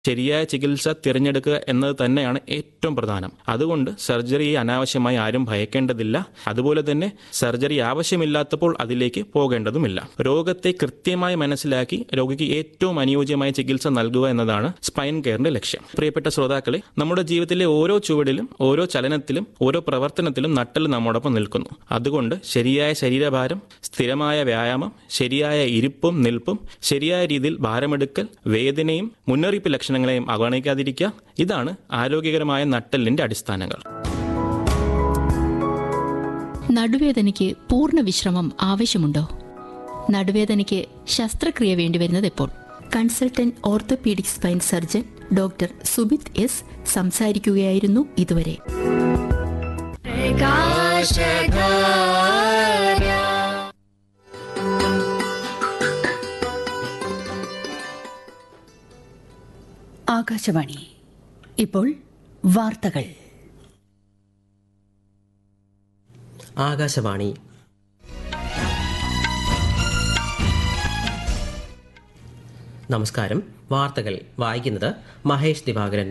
ശരിയായ ചികിത്സ തിരഞ്ഞെടുക്കുക എന്നത് തന്നെയാണ് ഏറ്റവും പ്രധാനം അതുകൊണ്ട് സർജറിയെ അനാവശ്യമായി ആരും ഭയക്കേണ്ടതില്ല അതുപോലെ തന്നെ സർജറി ആവശ്യമില്ലാത്തപ്പോൾ അതിലേക്ക് പോകേണ്ടതുമില്ല രോഗത്തെ കൃത്യമായി മനസ്സിലാക്കി രോഗിക്ക് ഏറ്റവും അനുയോജ്യമായ ചികിത്സ നൽകുക എന്നതാണ് സ്പൈൻ കെയറിന്റെ ലക്ഷ്യം പ്രിയപ്പെട്ട ശ്രോതാക്കളെ നമ്മുടെ ജീവിതത്തിലെ ഓരോ ചുവടിലും ഓരോ ചലനത്തിലും ഓരോ പ്രവർത്തനത്തിലും നട്ടൽ നമ്മോടൊപ്പം നിൽക്കുന്നു അതുകൊണ്ട് ശരിയായ ശരീരഭാരം സ്ഥിരമായ വ്യായാമം ശരിയായ ഇരിപ്പും നിൽപ്പും ശരിയായ രീതിയിൽ ഭാരമെടുക്കൽ വേദനയും മുന്നറിയിപ്പ് ലക്ഷണങ്ങളെയും അവഗണിക്കാതിരിക്കുക ഇതാണ് ആരോഗ്യകരമായ നട്ടെല്ലിന്റെ അടിസ്ഥാനങ്ങൾ നടുവേദനയ്ക്ക് പൂർണ്ണ വിശ്രമം ആവശ്യമുണ്ടോ നടുവേദനയ്ക്ക് ശസ്ത്രക്രിയ വേണ്ടിവരുന്നത് എപ്പോൾ consultant orthopaedic spine surgeon doctor Subith S സംസാരിക്കുകയായിരുന്നു ഇതുവരെ ആകാശവാണി ഇപ്പോൾ വാർത്തകൾ ആകാശവാണി നമസ്കാരം വാർത്തകൾ വായിക്കുന്നത് മഹേഷ് ദിവാകരൻ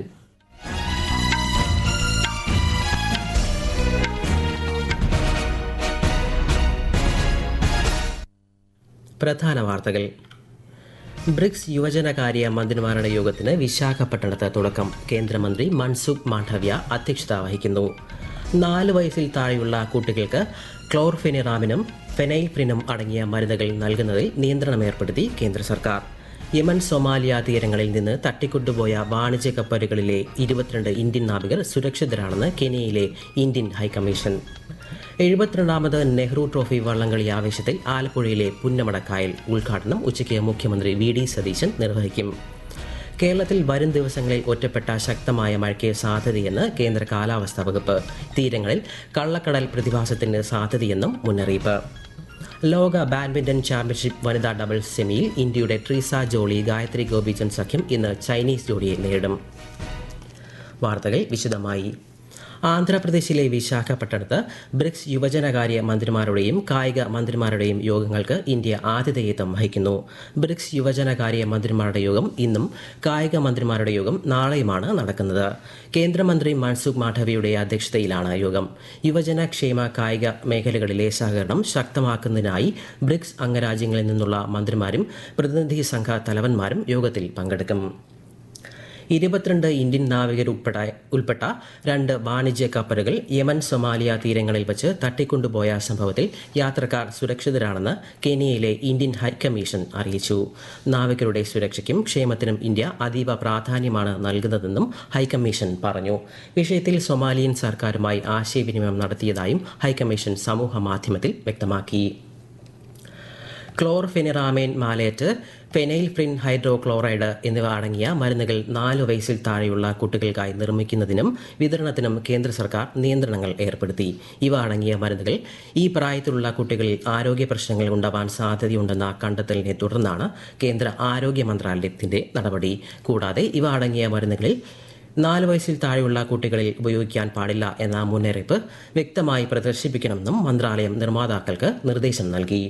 പ്രധാന വാർത്തകൾ ബ്രിക്സ് യുവജനകാര്യ മന്ത്രിമാരുടെ യോഗത്തിന് വിശാഖപട്ടണത്ത് തുടക്കം കേന്ദ്രമന്ത്രി മൻസുഖ് മാണ്ഡവ്യ അധ്യക്ഷത വഹിക്കുന്നു നാല് വയസ്സിൽ താഴെയുള്ള കുട്ടികൾക്ക് ക്ലോർഫെനിറാമിനും ഫെനൈഫ്രിനും അടങ്ങിയ മരുന്നുകൾ നൽകുന്നതിൽ നിയന്ത്രണം ഏർപ്പെടുത്തി കേന്ദ്ര സർക്കാർ യമൻ സൊമാലിയ തീരങ്ങളിൽ നിന്ന് തട്ടിക്കൊണ്ടുപോയ വാണിജ്യ കപ്പലുകളിലെ ഇരുപത്തിരണ്ട് ഇന്ത്യൻ നാവികർ സുരക്ഷിതരാണെന്ന് കെനിയയിലെ ഇന്ത്യൻ ഹൈക്കമ്മീഷൻ എഴുപത്തിരണ്ടാമത് നെഹ്റു ട്രോഫി വള്ളംകളി ആവേശത്തിൽ ആലപ്പുഴയിലെ പുന്നമടക്കായൽ ഉദ്ഘാടനം ഉച്ചയ്ക്ക് മുഖ്യമന്ത്രി വി ഡി സതീശൻ നിർവഹിക്കും കേരളത്തിൽ വരും ദിവസങ്ങളിൽ ഒറ്റപ്പെട്ട ശക്തമായ മഴയ്ക്ക് സാധ്യതയെന്ന് കേന്ദ്ര കാലാവസ്ഥാ വകുപ്പ് തീരങ്ങളിൽ കള്ളക്കടൽ പ്രതിഭാസത്തിന് സാധ്യതയെന്നും മുന്നറിയിപ്പ് ലോക ബാഡ്മിന്റൺ ചാമ്പ്യൻഷിപ്പ് വനിതാ ഡബിൾസ് സെമിയിൽ ഇന്ത്യയുടെ ട്രീസ ജോളി ഗായത്രി ഗോപിചന്ദ് സഖ്യം ഇന്ന് ചൈനീസ് ജോഡിയെ നേരിടും വാർത്തകൾ വിശദമായി ആന്ധ്രാപ്രദേശിലെ വിശാഖപട്ടണത്ത് ബ്രിക്സ് യുവജനകാര്യ മന്ത്രിമാരുടെയും കായിക മന്ത്രിമാരുടെയും യോഗങ്ങൾക്ക് ഇന്ത്യ ആതിഥേയത്വം വഹിക്കുന്നു ബ്രിക്സ് യുവജനകാര്യ മന്ത്രിമാരുടെ യോഗം ഇന്നും കായിക മന്ത്രിമാരുടെ യോഗം നാളെയുമാണ് നടക്കുന്നത് കേന്ദ്രമന്ത്രി മൻസുഖ് മാധവിയുടെ അധ്യക്ഷതയിലാണ് യോഗം യുവജന ക്ഷേമ കായിക മേഖലകളിലെ സഹകരണം ശക്തമാക്കുന്നതിനായി ബ്രിക്സ് അംഗരാജ്യങ്ങളിൽ നിന്നുള്ള മന്ത്രിമാരും പ്രതിനിധി സംഘ തലവന്മാരും യോഗത്തിൽ പങ്കെടുക്കും ഇരുപത്തിരണ്ട് ഇന്ത്യൻ നാവികർ ഉൾപ്പെട ഉൾപ്പെട്ട രണ്ട് വാണിജ്യ കപ്പലുകൾ യമൻ സൊമാലിയ തീരങ്ങളിൽ വച്ച് തട്ടിക്കൊണ്ടുപോയ സംഭവത്തിൽ യാത്രക്കാർ സുരക്ഷിതരാണെന്ന് കെനിയയിലെ ഇന്ത്യൻ ഹൈക്കമ്മീഷൻ അറിയിച്ചു നാവികരുടെ സുരക്ഷയ്ക്കും ക്ഷേമത്തിനും ഇന്ത്യ അതീവ പ്രാധാന്യമാണ് നൽകുന്നതെന്നും ഹൈക്കമ്മീഷൻ പറഞ്ഞു വിഷയത്തിൽ സൊമാലിയൻ സർക്കാരുമായി ആശയവിനിമയം നടത്തിയതായും ഹൈക്കമ്മീഷൻ സമൂഹ മാധ്യമത്തിൽ വ്യക്തമാക്കി ക്ലോർഫെനിറാമേൻ മാലേറ്റ് ഫെനൈൽഫ്രിൻ ഹൈഡ്രോക്ലോറൈഡ് എന്നിവ അടങ്ങിയ മരുന്നുകൾ നാല് വയസ്സിൽ താഴെയുള്ള കുട്ടികൾക്കായി നിർമ്മിക്കുന്നതിനും വിതരണത്തിനും കേന്ദ്ര സർക്കാർ നിയന്ത്രണങ്ങൾ ഏർപ്പെടുത്തി ഇവ അടങ്ങിയ മരുന്നുകൾ ഈ പ്രായത്തിലുള്ള കുട്ടികളിൽ ആരോഗ്യ പ്രശ്നങ്ങൾ ഉണ്ടാവാൻ സാധ്യതയുണ്ടെന്ന കണ്ടെത്തലിനെ തുടർന്നാണ് കേന്ദ്ര ആരോഗ്യ മന്ത്രാലയത്തിന്റെ നടപടി കൂടാതെ ഇവ അടങ്ങിയ മരുന്നുകളിൽ നാല് വയസ്സിൽ താഴെയുള്ള കുട്ടികളിൽ ഉപയോഗിക്കാൻ പാടില്ല എന്ന മുന്നറിയിപ്പ് വ്യക്തമായി പ്രദർശിപ്പിക്കണമെന്നും മന്ത്രാലയം നിർമ്മാതാക്കൾക്ക് നിർദ്ദേശം നൽകി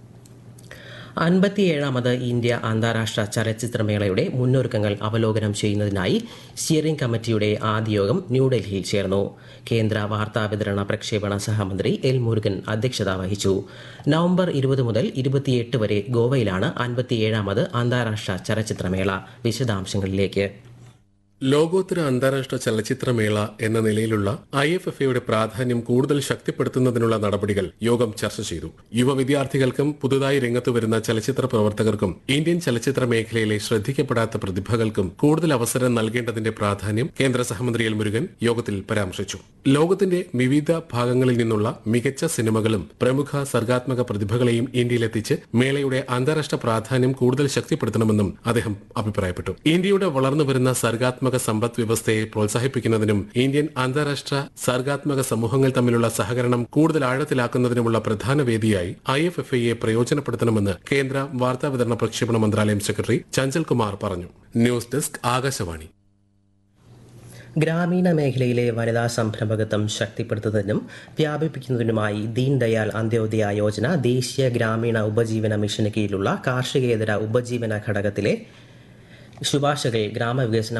അൻപത്തിയേഴാമത് ഇന്ത്യ അന്താരാഷ്ട്ര ചലച്ചിത്രമേളയുടെ മുന്നൊരുക്കങ്ങൾ അവലോകനം ചെയ്യുന്നതിനായി സ്റ്റിയറിംഗ് കമ്മിറ്റിയുടെ ആദ്യ യോഗം ന്യൂഡൽഹിയിൽ ചേർന്നു കേന്ദ്ര വാർത്താവിതരണ പ്രക്ഷേപണ സഹമന്ത്രി എൽ മുരുകൻ അധ്യക്ഷത വഹിച്ചു നവംബർ ഇരുപത് മുതൽ ഇരുപത്തിയെട്ട് വരെ ഗോവയിലാണ് അൻപത്തിയേഴാമത് അന്താരാഷ്ട്ര ചലച്ചിത്രമേള വിശദാംശങ്ങളിലേക്ക് ലോകോത്തര അന്താരാഷ്ട്ര ചലച്ചിത്രമേള എന്ന നിലയിലുള്ള ഐ എഫ് എഫ് എയുടെ പ്രാധാന്യം കൂടുതൽ ശക്തിപ്പെടുത്തുന്നതിനുള്ള നടപടികൾ യോഗം ചർച്ച ചെയ്തു യുവ വിദ്യാർത്ഥികൾക്കും പുതുതായി രംഗത്ത് വരുന്ന ചലച്ചിത്ര പ്രവർത്തകർക്കും ഇന്ത്യൻ ചലച്ചിത്ര മേഖലയിലെ ശ്രദ്ധിക്കപ്പെടാത്ത പ്രതിഭകൾക്കും കൂടുതൽ അവസരം നൽകേണ്ടതിന്റെ പ്രാധാന്യം കേന്ദ്ര സഹമന്ത്രി എൽ മുരുകൻ യോഗത്തിൽ പരാമർശിച്ചു ലോകത്തിന്റെ വിവിധ ഭാഗങ്ങളിൽ നിന്നുള്ള മികച്ച സിനിമകളും പ്രമുഖ സർഗാത്മക പ്രതിഭകളെയും ഇന്ത്യയിലെത്തിച്ച് മേളയുടെ അന്താരാഷ്ട്ര പ്രാധാന്യം കൂടുതൽ ശക്തിപ്പെടുത്തണമെന്നും അദ്ദേഹം അഭിപ്രായപ്പെട്ടു ഇന്ത്യയുടെ വളർന്നു വരുന്ന സർഗാത്മക സമ്പദ് വ്യവസ്ഥയെ പ്രോത്സാഹിപ്പിക്കുന്നതിനും ഇന്ത്യൻ അന്താരാഷ്ട്ര സർഗാത്മക സമൂഹങ്ങൾ തമ്മിലുള്ള സഹകരണം കൂടുതൽ ആഴത്തിലാക്കുന്നതിനുമുള്ള പ്രധാന വേദിയായി ഐ എഫ് എഫ് ഐയെ പ്രയോജനപ്പെടുത്തണമെന്ന് കേന്ദ്ര വാർത്താവിതരണ പ്രക്ഷേപണ മന്ത്രാലയം സെക്രട്ടറി ചഞ്ചൽ കുമാർ പറഞ്ഞു ന്യൂസ് ഡെസ്ക് ആകാശവാണി ഗ്രാമീണ മേഖലയിലെ വനിതാ സംരംഭകത്വം ശക്തിപ്പെടുത്തുന്നതിനും വ്യാപിപ്പിക്കുന്നതിനുമായി ദീൻ ദയാൽ അന്ത്യോദയ യോജന ദേശീയ ഗ്രാമീണ ഉപജീവന മിഷന് കീഴിലുള്ള കാർഷികേതര ഉപജീവന ഘടകത്തിലെ ശുപാർശകൾ ഗ്രാമവികസന